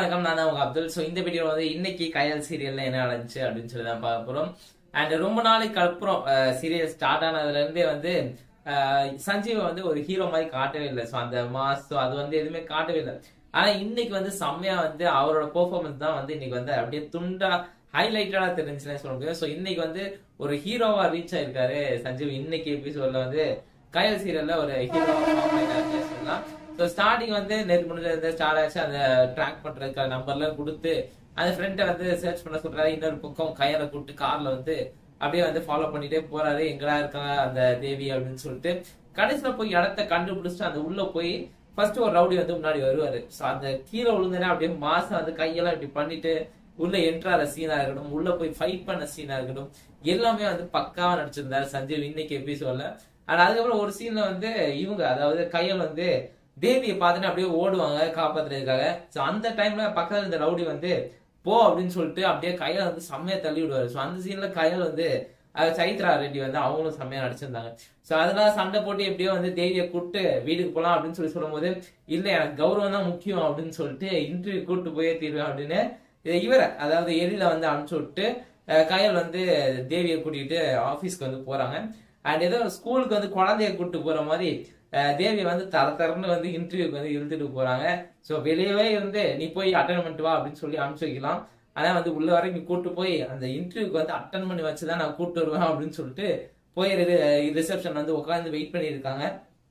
வணக்கம் நான் தான் உங்க அப்துல் ஸோ இந்த வீடியோ வந்து இன்னைக்கு கயல் சீரியல்ல என்ன நடந்துச்சு அப்படின்னு சொல்லி தான் பார்க்க போறோம் அண்ட் ரொம்ப நாளைக்கு அப்புறம் சீரியல் ஸ்டார்ட் ஆனதுல இருந்தே வந்து அஹ், சஞ்சீவை வந்து ஒரு ஹீரோ மாதிரி காட்டவே இல்லை ஸோ அந்த மாஸ் ஸோ அது வந்து எதுவுமே காட்டவே இல்லை ஆனா இன்னைக்கு வந்து செம்மையா வந்து அவரோட பெர்ஃபார்மன்ஸ் தான் வந்து இன்னைக்கு வந்து அப்படியே துண்டா ஹைலைட்டடா தெரிஞ்சுன்னு சொல்ல முடியும் ஸோ இன்னைக்கு வந்து ஒரு ஹீரோவா ரீச் ஆயிருக்காரு சஞ்சீவ் இன்னைக்கு எபிசோட்ல வந்து கயல் சீரியல்ல ஒரு ஹீரோவா சொல்லலாம் ஸோ ஸ்டார்டிங் வந்து நேற்று முடிஞ்ச ஸ்டார்ட் ஆச்சு அந்த ட்ராக் பண்றதுக்கு நம்பர்லாம் கொடுத்து அந்த ஃப்ரெண்டை வந்து சர்ச் பண்ண சொல்றாரு இன்னொரு பக்கம் கையில கூப்பிட்டு கார்ல வந்து அப்படியே வந்து ஃபாலோ பண்ணிட்டே போறாரு எங்கடா இருக்காங்க அந்த தேவி அப்படின்னு சொல்லிட்டு கடைசியில போய் இடத்த கண்டுபிடிச்சிட்டு அந்த உள்ள போய் ஃபர்ஸ்ட் ஒரு ரவுடி வந்து முன்னாடி வருவாரு ஸோ அந்த கீழே விழுந்தேன்னா அப்படியே மாசம் வந்து கையெல்லாம் இப்படி பண்ணிட்டு உள்ள என்ட்ராற சீனா இருக்கட்டும் உள்ள போய் ஃபைட் பண்ண சீனா இருக்கட்டும் எல்லாமே வந்து பக்காவா நடிச்சிருந்தாரு சஞ்சீவ் இன்னைக்கு எபிசோட்ல ஆனா அதுக்கப்புறம் ஒரு சீன்ல வந்து இவங்க அதாவது கையல் வந்து தேவியை பார்த்துட்டு அப்படியே ஓடுவாங்க காப்பாத்துறதுக்காக ஸோ அந்த டைம்ல பக்கத்துல இருந்த ரவுடி வந்து போ அப்படின்னு சொல்லிட்டு அப்படியே கையில வந்து செம்மையா தள்ளி விடுவாரு ஸோ அந்த சீன்ல கையல் வந்து அஹ், சைத்ரா ரெட்டி வந்து அவங்களும் செம்மையா நடிச்சிருந்தாங்க ஸோ அதனால சண்டை போட்டு எப்படியோ வந்து தேவியை கூப்பிட்டு வீட்டுக்கு போலாம் அப்படின்னு சொல்லி சொல்லும்போது இல்ல எனக்கு கௌரவம் தான் முக்கியம் அப்படின்னு சொல்லிட்டு இன்டர்வியூ கூப்பிட்டு போயே தீர்வேன் அப்படின்னு இவரை அதாவது எரியில வந்து அனுப்பிச்சு விட்டு அஹ், கயல் வந்து தேவியை கூட்டிட்டு ஆபீஸ்க்கு வந்து போறாங்க அண்ட் ஏதோ ஸ்கூலுக்கு வந்து குழந்தைய கூட்டிட்டு போற மாதிரி அஹ், தேவி வந்து தர தரன்னு வந்து இன்டர்வியூக்கு வந்து இழுத்துட்டு போறாங்க ஸோ வெளியவே இருந்து நீ போய் அட்டன் பண்ணிட்டு வா அப்படின்னு சொல்லி அனுப்பிச்சு வைக்கலாம் ஆனா வந்து உள்ள வரைக்கும் கூட்டு போய் அந்த இன்டர்வியூக்கு வந்து அட்டன் பண்ணி வச்சுதான் நான் கூட்டு வருவேன் அப்படின்னு சொல்லிட்டு போய் ரிசப்ஷன் வந்து உட்காந்து வெயிட் பண்ணியிருக்காங்க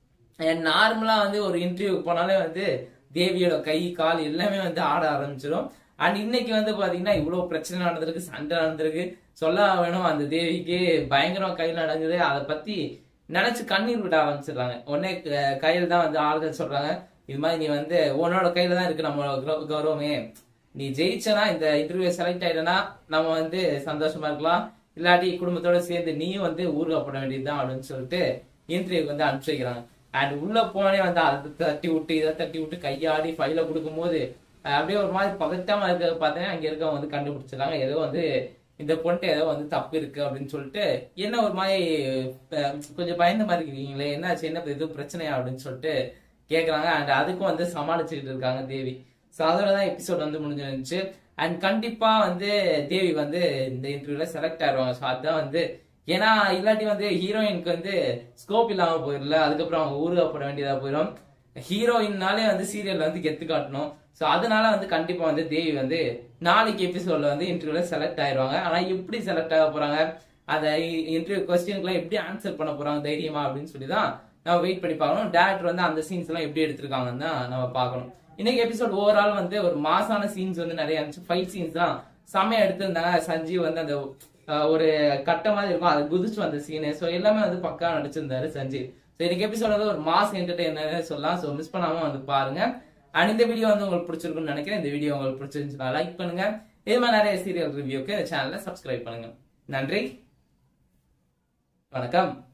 நார்மலா வந்து ஒரு இன்டர்வியூக்கு போனாலே வந்து தேவியோட கை கால் எல்லாமே வந்து ஆட ஆரம்பிச்சிடும் அண்ட் இன்னைக்கு வந்து பாத்தீங்கன்னா இவ்வளவு பிரச்சனை நடந்திருக்கு சண்டை நடந்திருக்கு சொல்ல வேணும் அந்த தேவிக்கு பயங்கரமா கையில் நடக்குது அதை பத்தி நினைச்சு கண்ணீர் விட ஆரம்பிச்சிடுறாங்க உடனே க- கையில் தான் வந்து ஆளுகள் சொல்றாங்க இது மாதிரி நீ வந்து உன்னோட கையில தான் இருக்கு நம்மளோட கௌ- கௌரவமே நீ ஜெயிச்சனா இந்த இன்டர்வியூ செலக்ட் ஆயிட்டனா நம்ம வந்து சந்தோஷமா இருக்கலாம் இல்லாட்டி குடும்பத்தோட சேர்ந்து நீயும் வந்து ஊருக்கப்பட வேண்டியதுதான் அப்படின்னு சொல்லிட்டு இன்டர்வியூக்கு வந்து அனுப்பிச்சு வைக்கிறாங்க அண்ட் உள்ள போனே வந்து அதை தட்டி விட்டு இதை தட்டி விட்டு கையாடி ஃபைல கொடுக்கும்போது அஹ், அப்படியே ஒரு மாதிரி பதட்டமா இருக்கிறத பார்த்தேன் அங்க இருக்கவங்க வந்து கண்டுபிடிச்சிடறாங்க ஏதோ வந்து இந்த பொண்ணு ஏதோ வந்து தப்பு இருக்கு அப்படின்னு சொல்லிட்டு என்ன ஒரு மாதிரி அஹ், கொஞ்சம் பயந்த மாதிரி இருக்கீங்களே என்னாச்சு என்ன எதுவும் பிரச்சனையா அப்படின்னு சொல்லிட்டு கேக்குறாங்க அண்ட் அதுக்கும் வந்து சமாளிச்சுக்கிட்டு இருக்காங்க தேவி ஸோ அதோட தான் எபிசோட் வந்து முடிஞ்சிருந்துச்சு அண்ட் கண்டிப்பா வந்து தேவி வந்து இந்த இன்டர்வியூல செலக்ட் ஆயிடுவாங்க ஸோ அதுதான் வந்து ஏன்னா இல்லாட்டி வந்து ஹீரோயினுக்கு வந்து ஸ்கோப் இல்லாம போயிடல அதுக்கப்புறம் அவங்க ஊருகப்பட வேண்டியதா போயிடும் ஹீரோயின்னாலே வந்து சீரியல்ல வந்து கெத்து காட்டணும் ஸோ அதனால வந்து கண்டிப்பா வந்து தேவி வந்து நாளைக்கு எபிசோட்ல வந்து இன்டர்வியூல செலக்ட் ஆயிடுவாங்க ஆனா எப்படி செலக்ட் ஆக போறாங்க அந்த இன்டர்வியூ கொஸ்டினுக்குலாம் எப்படி ஆன்சர் பண்ண போறாங்க தைரியமா அப்படின்னு சொல்லி தான் நம்ம வெயிட் பண்ணி பார்க்கணும் டேரக்டர் வந்து அந்த சீன்ஸ் எல்லாம் எப்படி எடுத்திருக்காங்கன்னு தான் நம்ம பார்க்கணும் இன்னைக்கு எபிசோட் ஓவரால் வந்து ஒரு மாசான சீன்ஸ் வந்து நிறைய இருந்துச்சு ஃபைட் சீன்ஸ் தான் செம்மையா எடுத்திருந்தாங்க சஞ்சீவ் வந்து அந்த அஹ், ஒரு கட்ட மாதிரி இருக்கும் அது குதிச்சு வந்த சீனு ஸோ எல்லாமே வந்து பக்கா நடிச்சிருந்தாரு சஞ்சீவ் ஸோ இன்னைக்கு எபிசோட் வந்து ஒரு மாஸ் என்டர்டைனர் சொல்லலாம் ஸோ மிஸ் பண்ணாம வந்து பாருங்க அண்ட் இந்த வீடியோ வந்து உங்களுக்கு பிடிச்சிருக்கும்னு நினைக்கிறேன் இந்த வீடியோ உங்களுக்கு பிடிச்சிருந்துச்சுன்னா லைக் பண்ணுங்க இது மாதிரி நிறைய சீரியல் ரிவ்யூக்கு இந்த சேனலை சப்ஸ்கிரைப் பண்ணுங்க நன்றி வணக்கம்